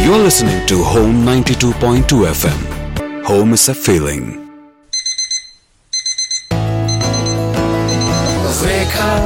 You're listening to Home 92.2 FM. Home is a feeling. Wake up,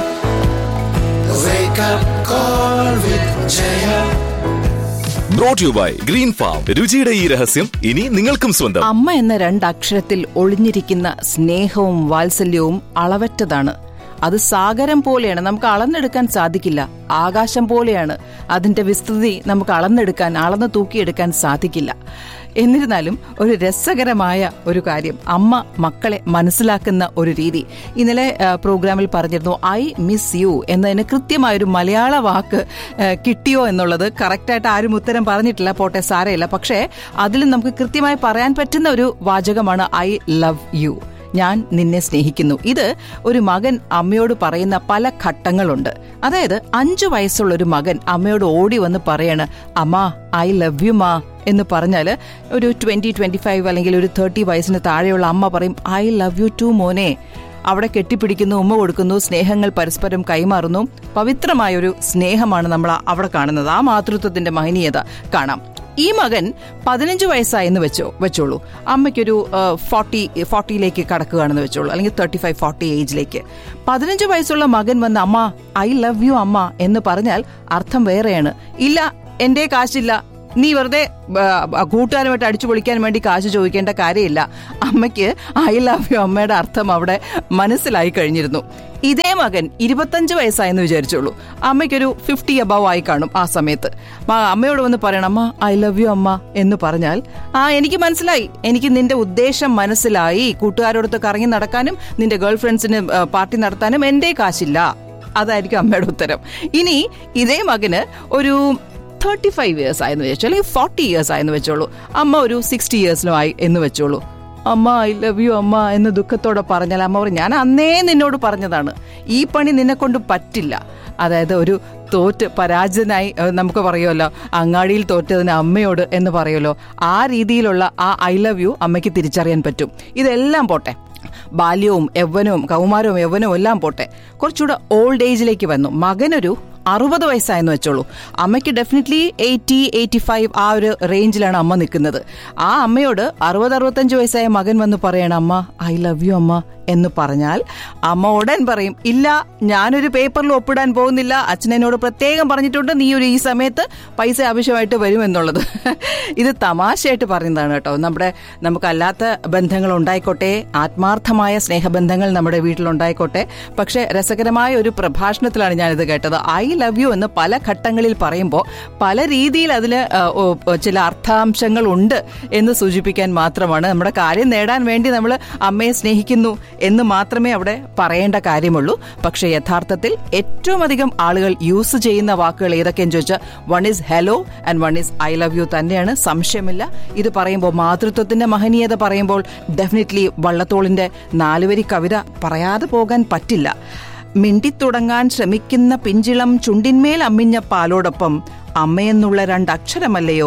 wake up, call with Jaya. Brought you by green farm രുചിയുടെ ഈ രഹസ്യം ഇനി നിങ്ങൾക്കും സ്വന്തം അമ്മ എന്ന രണ്ടക്ഷരത്തിൽ ഒളിഞ്ഞിരിക്കുന്ന സ്നേഹവും വാത്സല്യവും അളവറ്റതാണ് അത് സാഗരം പോലെയാണ് നമുക്ക് അളന്നെടുക്കാൻ സാധിക്കില്ല ആകാശം പോലെയാണ് അതിന്റെ വിസ്തൃതി നമുക്ക് അളന്നെടുക്കാൻ അളന്ന് തൂക്കിയെടുക്കാൻ സാധിക്കില്ല എന്നിരുന്നാലും ഒരു രസകരമായ ഒരു കാര്യം അമ്മ മക്കളെ മനസ്സിലാക്കുന്ന ഒരു രീതി ഇന്നലെ ആ, പ്രോഗ്രാമിൽ പറഞ്ഞിരുന്നു ഐ മിസ് യു എന്നതിന് കൃത്യമായൊരു മലയാള വാക്ക് ആ, കിട്ടിയോ എന്നുള്ളത് കറക്റ്റായിട്ട് ആരും ഉത്തരം പറഞ്ഞിട്ടില്ല പോട്ടെ സാരയില്ല പക്ഷേ അതിൽ നമുക്ക് കൃത്യമായി പറയാൻ പറ്റുന്ന ഒരു വാചകമാണ് ഐ ലവ് യു ഞാൻ നിന്നെ സ്നേഹിക്കുന്നു ഇത് ഒരു മകൻ അമ്മയോട് പറയുന്ന പല ഘട്ടങ്ങളുണ്ട് അതായത് അഞ്ചു വയസ്സുള്ള ഒരു മകൻ അമ്മയോട് ഓടി വന്ന് പറയാണ് അമ്മ ഐ ലവ് യു മാ എന്ന് പറഞ്ഞാൽ ഒരു ട്വന്റി ട്വന്റി ഫൈവ് അല്ലെങ്കിൽ ഒരു തേർട്ടി വയസ്സിന് താഴെയുള്ള അമ്മ പറയും ഐ ലവ് യു ടു മോനെ അവിടെ കെട്ടിപ്പിടിക്കുന്നു ഉമ്മ കൊടുക്കുന്നു സ്നേഹങ്ങൾ പരസ്പരം കൈമാറുന്നു പവിത്രമായ ഒരു സ്നേഹമാണ് നമ്മൾ അവിടെ കാണുന്നത് ആ മാതൃത്വത്തിന്റെ മഹനീയത കാണാം ഈ മകൻ പതിനഞ്ച് വയസ്സായെന്ന് വെച്ചോ വെച്ചോളൂ അമ്മയ്ക്കൊരു ഫോർട്ടി ഫോർട്ടിയിലേക്ക് കടക്കുകയാണെന്ന് വെച്ചോളൂ അല്ലെങ്കിൽ തേർട്ടി ഫൈവ് ഫോർട്ടി ഏജിലേക്ക് പതിനഞ്ച് വയസ്സുള്ള മകൻ വന്ന് അമ്മ ഐ ലവ് യു അമ്മ എന്ന് പറഞ്ഞാൽ അർത്ഥം വേറെയാണ് ഇല്ല എന്റെ കാശില്ല നീ വെറുതെ ആ, കൂട്ടുകാരുമായിട്ട് അടിച്ചു പൊളിക്കാൻ വേണ്ടി കാശ് ചോദിക്കേണ്ട കാര്യമില്ല അമ്മയ്ക്ക് ഐ ലവ് യു അമ്മയുടെ അർത്ഥം അവിടെ മനസ്സിലായി കഴിഞ്ഞിരുന്നു ഇതേ മകൻ ഇരുപത്തഞ്ച് വയസ്സായെന്ന് വിചാരിച്ചോളൂ അമ്മയ്ക്കൊരു ഫിഫ്റ്റി അബവ് ആയി കാണും ആ സമയത്ത് മ- അമ്മയോട് വന്ന് പറയണം അമ്മ ഐ ലവ് യു അമ്മ എന്ന് പറഞ്ഞാൽ ആ എനിക്ക് മനസ്സിലായി എനിക്ക് നിന്റെ ഉദ്ദേശം മനസ്സിലായി കൂട്ടുകാരോടൊത്ത് കറങ്ങി നടക്കാനും നിന്റെ ഗേൾ ഫ്രണ്ട്സിന് പാർട്ടി നടത്താനും എന്റെ കാശില്ല അതായിരിക്കും അമ്മയുടെ ഉത്തരം ഇനി ഇതേ മകന് ഒരു തേർട്ടി ഫൈവ് ഇയേഴ്സ് ആയെന്ന് വെച്ചോ അല്ലെങ്കിൽ ഫോർട്ടി ഇയേഴ്സ് ആയെന്ന് വെച്ചോളൂ അമ്മ ഒരു സിക്സ്റ്റി ഇയേഴ്സിലും ആയി എന്ന് വെച്ചോളൂ അമ്മ ഐ ലവ് യു അമ്മ എന്ന് ദുഃഖത്തോടെ പറഞ്ഞാൽ അമ്മ പറയും ഞാൻ അന്നേ നിന്നോട് പറഞ്ഞതാണ് ഈ പണി നിന്നെ കൊണ്ട് പറ്റില്ല അതായത് ഒരു തോറ്റ് പരാജയനായി ഏഹ്, നമുക്ക് പറയുമല്ലോ അങ്ങാടിയിൽ തോറ്റതിന് അമ്മയോട് എന്ന് പറയുമല്ലോ ആ രീതിയിലുള്ള ആ ഐ ലവ് യു അമ്മയ്ക്ക് തിരിച്ചറിയാൻ പറ്റും ഇതെല്ലാം പോട്ടെ ബാല്യവും യൗവനവും കൗമാരവും യൗവനവും എല്ലാം പോട്ടെ കുറച്ചുകൂടെ ഓൾഡ് ഏജിലേക്ക് വന്നു മകനൊരു അറുപത് വയസ്സായെന്ന് വെച്ചോളൂ അമ്മയ്ക്ക് ഡെഫിനറ്റ്ലി എയ്റ്റി എയ്റ്റി ഫൈവ് ആ ഒരു റേഞ്ചിലാണ് അമ്മ നിൽക്കുന്നത് ആ അമ്മയോട് അറുപത് അറുപത്തഞ്ച് വയസ്സായ മകൻ വന്ന് പറയണം അമ്മ ഐ ലവ് യു അമ്മ എന്ന് പറഞ്ഞാൽ അമ്മ ഉടൻ പറയും ഇല്ല ഞാനൊരു പേപ്പറിൽ ഒപ്പിടാൻ പോകുന്നില്ല അച്ഛൻ എന്നോട് പ്രത്യേകം പറഞ്ഞിട്ടുണ്ട് നീ ഒരു ഈ സമയത്ത് പൈസ ആവശ്യമായിട്ട് വരുമെന്നുള്ളത് ഇത് തമാശയായിട്ട് പറയുന്നതാണ് കേട്ടോ നമ്മുടെ നമുക്കല്ലാത്ത ബന്ധങ്ങൾ ഉണ്ടായിക്കോട്ടെ ആത്മാർത്ഥമായ സ്നേഹബന്ധങ്ങൾ നമ്മുടെ വീട്ടിലുണ്ടായിക്കോട്ടെ പക്ഷെ രസകരമായ ഒരു പ്രഭാഷണത്തിലാണ് ഞാനിത് കേട്ടത് ഐ ലവ് യു എന്ന് പല ഘട്ടങ്ങളിൽ പറയുമ്പോൾ പല രീതിയിൽ അതിന് ആ, ഓ, ഓ, ചില അർത്ഥാംശങ്ങൾ ഉണ്ട് എന്ന് സൂചിപ്പിക്കാൻ മാത്രമാണ് നമ്മുടെ കാര്യം നേടാൻ വേണ്ടി നമ്മൾ അമ്മയെ സ്നേഹിക്കുന്നു എന്ന് മാത്രമേ അവിടെ പറയേണ്ട കാര്യമുള്ളൂ പക്ഷേ യഥാർത്ഥത്തിൽ ഏറ്റവും അധികം ആളുകൾ യൂസ് ചെയ്യുന്ന വാക്കുകൾ ഏതൊക്കെയെന്ന് ചോദിച്ചാൽ one is hello and one is I love you തന്നെയാണ് സംശയമില്ല ഇത് പറയുമ്പോൾ മാതൃത്വത്തിന്റെ മഹനീയത പറയുമ്പോൾ ഡെഫിനറ്റ്ലി വള്ളത്തോളിന്റെ നാലുവരി കവിത പറയാതെ പോകാൻ പറ്റില്ല മിണ്ടിത്തുടങ്ങാൻ ശ്രമിക്കുന്ന പിഞ്ചിളം ചുണ്ടിന്മേൽ അമ്മിഞ്ഞ പാലോടൊപ്പം അമ്മയെന്നുള്ള രണ്ടക്ഷരമല്ലയോ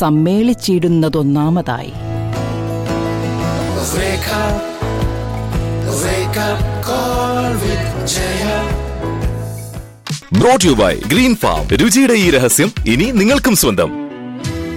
സമ്മേളിച്ചിടുന്നതൊന്നാമതായി Wake up, wake up, call with Jaya. Brought you by green farm രുചിയുടെ ഈ രഹസ്യം ഇനി നിങ്ങൾക്കും സ്വന്തം